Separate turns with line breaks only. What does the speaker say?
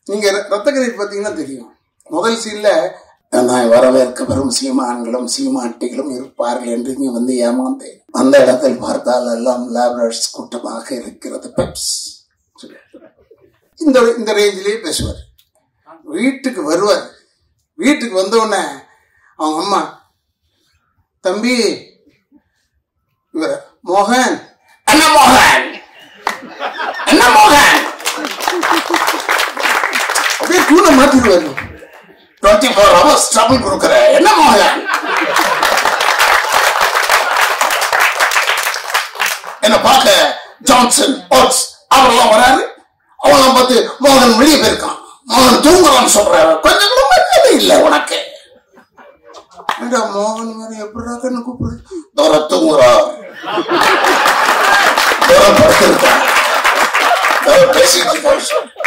நீங்க ர- ரத்தக்கரை பார்த்தீங்கன்னா தெரியும் முதல் சீன்ல நான் வரவேற்க வரும் சீமான்களும் சீமாட்டிகளும் இருப்பார்கள் என்று இங்க வந்து ஏமாந்தேன் அந்த இடத்தில் பார்த்தால் எல்லாம் லேபரர்ஸ் கூட்டமாக இருக்கிறது பெப்ஸ் இந்த இந்த ரேஞ்சிலேயே பேசுவார் வீட்டுக்கு வருவார் வீட்டுக்கு வந்த உடனே அவங்க அம்மா தம்பி இவர் மோகன் என்ன மோகன் என்ன மோகன் அப்படியே டூனை மாத்திடுவாரு டுவெண்ட்டி ஃபோர் ஹவர்ஸ் ட்ரபிள் கொடுக்குற என்ன மோகன் என்ன பார்க்க ஜான்சன் ஓட்ஸ் அவரெல்லாம் வராரு அவெல்லாம் பார்த்து மோகன் வெளியே போயிருக்கான் மோகன் தூங்குறான்னு சொல்றாரு கொஞ்சம் கூட மரியாதை இல்லை உனக்கு ஏண்டா மோகன் மாதிரி எப்படிடா கண்ணு கூப்பிடுறது தோற தூங்குறா தோற படுத்திருக்கா தோற பேசிட்டு இருக்கா